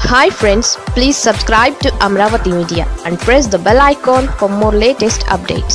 hi friends please subscribe to Amaravati media and press the bell icon for more latest updates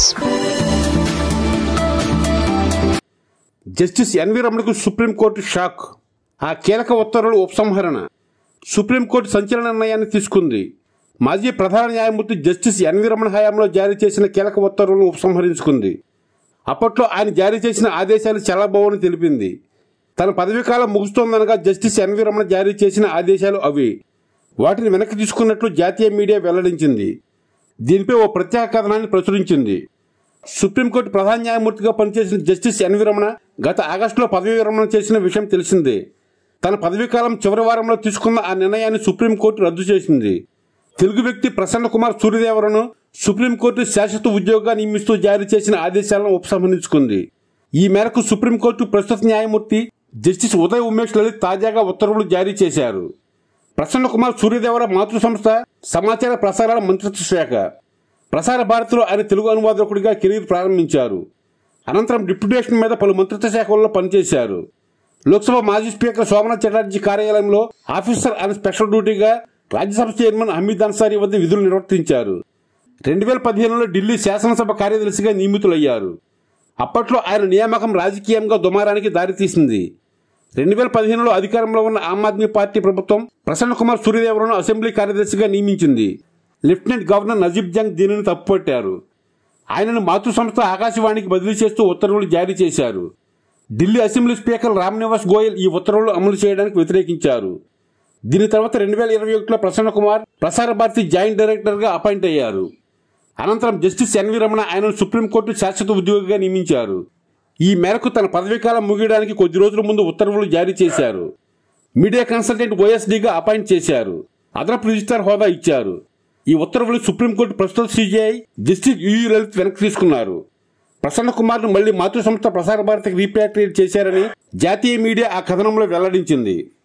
justice NV రమణకు supreme court shock ఆ కీలక ఉత్తర్వులు ఉపసంహరణ supreme court సంచలన నిర్ణయాన్ని తీసుకుంది మాజీ ప్రధాన న్యాయమూర్తి జస్టిస్ ఎన్వి రమణ హయాంలో జారీ చేసిన కీలక ఉత్తర్వులను ఉపసంహరించుకుంది అప్పట్లో ఆయన జారీ చేసిన ఆదేశాలు చెల్లబోవని తెలిపింది తన పదవీకాలం ముగుస్తోందనగా జస్టిస్ ఎన్వి రమణ జారీ చేసిన ఆదేశాలు అవి వాటిని వెనక్కి తీసుకున్నట్లు జాతీయ మీడియా వెల్లడించింది దీనిపై ఓ ప్రత్యేక కథనాన్ని ప్రచురించింది సుప్రీంకోర్టు ప్రధాన న్యాయమూర్తిగా పనిచేసిన జస్టిస్ ఎన్వి రమణ గత ఆగస్టులో పదవీ విరమణ చేసిన విషయం తెలిసిందే తన పదవీకాలం చివరి వారంలో తీసుకున్న ఆ నిర్ణయాన్ని సుప్రీంకోర్టు రద్దు చేసింది తెలుగు వ్యక్తి ప్రసన్న కుమార్ సూర్యదేవరను సుప్రీంకోర్టు శాశ్వత ఉద్యోగిగా నియమిస్తూ జారీ చేసిన ఆదేశాలను ఉపసంహరించుకుంది ఈ మేరకు సుప్రీంకోర్టు ప్రస్తుత న్యాయమూర్తి జస్టిస్ ఉదయ్ ఉమేష్ లలిత్ తాజాగా ఉత్తర్వులు జారీ చేశారు ప్రసన్న కుమార్ సూర్యదేవర మాతృ సంస్థ సమాచార ప్రసారాల మంత్రిత్వ శాఖ ప్రసార భారతిలో ఆయన తెలుగు అనువాదకుడిగా కెరీర్ ప్రారంభించారు అనంతరం డిప్యూటేషన్ మీద పలు మంత్రిత్వ శాఖల్లో పనిచేశారు లోక్సభ మాజీ స్పీకర్ సోమనాథ్ చటర్జీ కార్యాలయంలో ఆఫీసర్ అండ్ స్పెషల్ డ్యూటీగా రాజ్యసభ చైర్మన్ హమీద్ అన్సారీ వద్ద విధులు నిర్వర్తించారు రెండు వేల పదిహేనులో ఢిల్లీ శాసనసభ కార్యదర్శిగా నియమితులయ్యారు అప్పట్లో ఆయన నియామకం రాజకీయంగా దుమారానికి దారితీసింది రెండు వేల పదిహేనులో అధికారంలో ఉన్న ఆమ్ ఆద్మీ పార్టీ ప్రభుత్వం ప్రసన్న కుమార్ సూర్యదేవరను అసెంబ్లీ కార్యదర్శిగా నియమించింది లెఫ్టినెంట్ గవర్నర్ నజీబ్ జంగ్ దీనిని తప్పుపట్టారు ఆయనను మాతృ సంస్థ ఆకాశవాణికి బదిలీ చేస్తూ ఉత్తర్వులు జారీ చేశారు ఢిల్లీ అసెంబ్లీ స్పీకర్ రామ్ నివాస్ గోయల్ ఈ ఉత్తర్వులు అమలు చేయడానికి వ్యతిరేకించారు దీని తర్వాత రెండు వేల ఇరవై ఒకటిలో ప్రసన్న కుమార్ ప్రసార భారతి జాయింట్ డైరెక్టర్గా అపాయింట్ అయ్యారు అనంతరం జస్టిస్ ఎన్వి రమణ ఆయనను సుప్రీంకోర్టు శాశ్వత ఉద్యోగిగా నియమించారు ఈ మేరకు తన పదవీకాలం ముగియడానికి కొద్ది రోజుల ముందు ఉత్తర్వులు జారీ చేశారు మీడియా కన్సల్టెంట్ ఓఎస్డీగా అపాయింట్ చేశారు అదనపు రిజిస్టార్ హోదా ఇచ్చారు ఈ ఉత్తర్వులు సుప్రీంకోర్టు ప్రస్తుత సీజీఐ జస్టిస్ యుయు లలిత్ వెనక్కి తీసుకున్నారు ప్రసన్న కుమార్ను మళ్లీ మాతృ సంస్థ ప్రసార భారతికి రీపాట్రియేట్ చేశారని జాతీయ మీడియా ఆ కథనంలో వెల్లడించింది